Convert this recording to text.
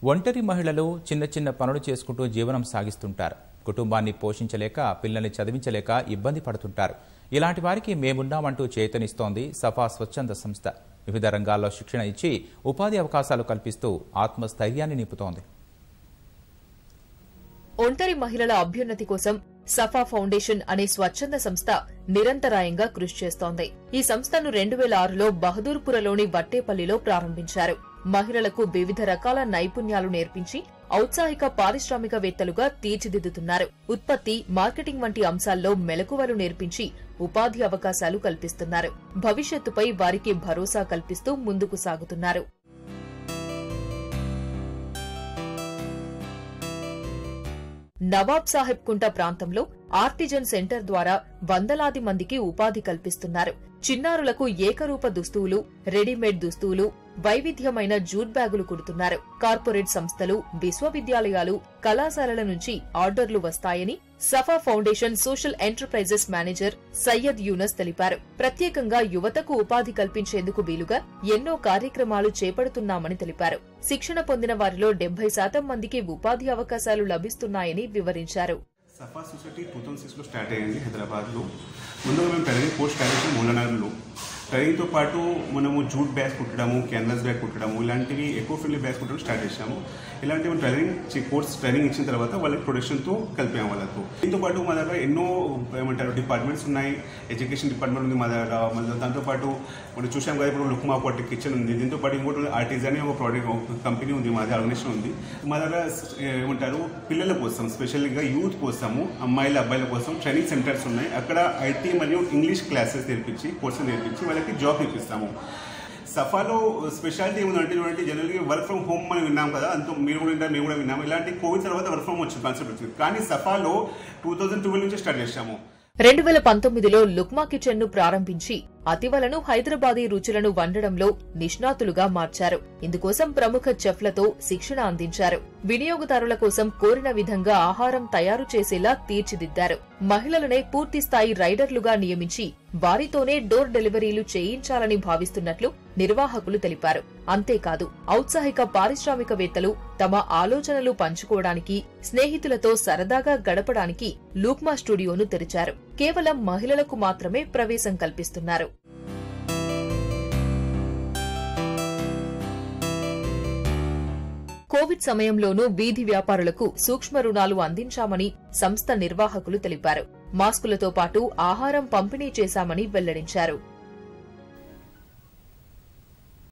ఒంటరి మహిళలు చిన్న చిన్న పనులు చేసుకుంటూ జీవనం సాగిస్తుంటారు కుటుంబాన్ని పోషించలేక పిల్లల్ని చదివించలేక ఇబ్బంది పడుతుంటారు ఇలాంటి వారికి మేమున్నామంటూ చేతనిస్తోంది సఫా స్వచ్ఛంద సంస్థ వివిధ రంగాల్లో శిక్షణ ఇచ్చి ఉపాధి అవకాశాలు కల్పిస్తూ ఆత్మస్థైర్యాన్ని నింపుతోంది ఒంటరి మహిళల అభ్యున్నతి కోసం సఫా ఫౌండేషన్ అనే స్వచ్ఛంద సంస్థ నిరంతరాయంగా కృషి చేస్తోంది ఈ సంస్థను రెండు వేల ఆరులో బహదూర్పురలోని వట్టేపల్లిలో ప్రారంభించారు మహిళలకు వివిధ రకాల నైపుణ్యాలు నేర్పించి ఔత్సాహిక పారిశ్రామికవేత్తలుగా తీర్చిదిద్దుతున్నారు ఉత్పత్తి మార్కెటింగ్ వంటి అంశాల్లో మెలకువలు నేర్పించి ఉపాధి అవకాశాలు కల్పిస్తున్నారు భవిష్యత్తుపై వారికి భరోసా కల్పిస్తూ ముందుకు సాగుతున్నారు నవాబ్ సాహెబ్ కుంట ప్రాంతంలో ఆర్టిజన్ సెంటర్ ద్వారా వందలాది మందికి ఉపాధి కల్పిస్తున్నారు చిన్నారులకు ఏకరూప దుస్తువులు రెడీమేడ్ దుస్తువులు వైవిధ్యమైన జూట్ బ్యాగులు కుడుతున్నారు కార్పొరేట్ సంస్థలు విశ్వవిద్యాలయాలు కళాశాలల నుంచి ఆర్డర్లు వస్తాయని Safa foundation social enterprises manager Syed Younus తెలిపారు ప్రత్యేకంగా యువతకు ఉపాధి కల్పించేందుకు వీలుగా ఎన్నో కార్యక్రమాలు చేపడుతున్నామని తెలిపారు శిక్షణ పొందిన వారిలో డెబ్బై శాతం మందికి ఉపాధి అవకాశాలు లభిస్తున్నాయని వివరించారు సఫా సొసైటీ టూ థౌసండ్ సిక్స్లో స్టార్ట్ అయ్యింది హైదరాబాద్లో ముందుగా మేము ట్రైనింగ్ పోస్ట్ గ్రాడ్యుయేషన్ మూలనగర్లో ట్రైనింగ్తో పాటు మనము జూట్ బ్యాగ్స్ కుట్టడము క్యాన్వాస్ బ్యాగ్ కుట్టడము ఇలాంటివి ఎకో ఫ్రెండ్లీ బ్యాగ్స్ కుట్టడం స్టార్ట్ చేసాము ఇలాంటివి ట్రైనింగ్ కోర్స్ ట్రైనింగ్ ఇచ్చిన తర్వాత వాళ్ళకి ప్రొడక్షన్తో కలిపాము వాళ్ళకు దీంతో పాటు మా దగ్గర ఎన్నో ఏమంటారు డిపార్ట్మెంట్స్ ఉన్నాయి ఎడ్యుకేషన్ డిపార్ట్మెంట్ ఉంది మా దగ్గర మళ్ళీ దాంతోపాటు మనం చూసాం కదా ఇప్పుడు లుక్మా పాటు కిచెన్ ఉంది దీంతో పాటు ఇంకోటి ఆర్టిజన్ అనే ఒక ప్రోడక్ట్ ఒక కంపెనీ ఉంది మా దగ్గర ఆర్గనైజేషన్ ఉంది మా దగ్గర ఏమంటారు పిల్లల కోసం స్పెషల్గా యూత్ కోసము అమ్మాయిల అబ్బాయిల కోసం ట్రైనింగ్ సెంటర్స్ ఉన్నాయి అక్కడ ఐటీ మరియు ఇంగ్లీష్ క్లాసెస్ నేర్పించి కోర్సులు నేర్పించి వాళ్ళకి జాబ్ ఇప్పిస్తాము సఫాలో స్పెషాలిటీ ఏముందంటే చూడండి జనరల్గా వర్క్ ఫ్రమ్ హోమ్ మనం విన్నాం కదా అంత మీరు కూడా వింటారు మేము కూడా విన్నాము ఇలాంటి కోవిడ్ తర్వాత వర్క్ ఫ్రమ్ వచ్చింది కాన్సెప్ట్ వచ్చింది కానీ సఫాలో టూ థౌజండ్ ట్వెల్వ్ నుంచి స్టార్ట్ చేసాము రెండు వేల పంతొమ్మిదిలో లుక్మా కిచెన్ ను ప్రారంభించి అతివలను హైదరాబాదీ రుచులను వండడంలో నిష్ణాతులుగా మార్చారు ఇందుకోసం ప్రముఖ చెఫ్లతో శిక్షణ అందించారు వినియోగదారుల కోసం కోరిన విధంగా ఆహారం తయారు చేసేలా తీర్చిదిద్దారు మహిళలనే పూర్తిస్థాయి రైడర్లుగా నియమించి వారితోనే డోర్ డెలివరీలు చేయించాలని భావిస్తున్నట్లు నిర్వాహకులు తెలిపారు అంతేకాదు ఔత్సాహిక పారిశ్రామికవేత్తలు తమ ఆలోచనలు పంచుకోవడానికి స్నేహితులతో సరదాగా గడపడానికి లూక్మా స్టూడియోను తెరిచారు కేవలం మహిళలకు మాత్రమే ప్రవేశం కల్పిస్తున్నారు కోవిడ్ సమయంలోనూ వీధి వ్యాపారులకు సూక్ష్మ రుణాలు అందించామని సంస్థ నిర్వాహకులు తెలిపారు మాస్కులతో పాటు ఆహారం పంపిణీ చేశామని వెల్లడించారు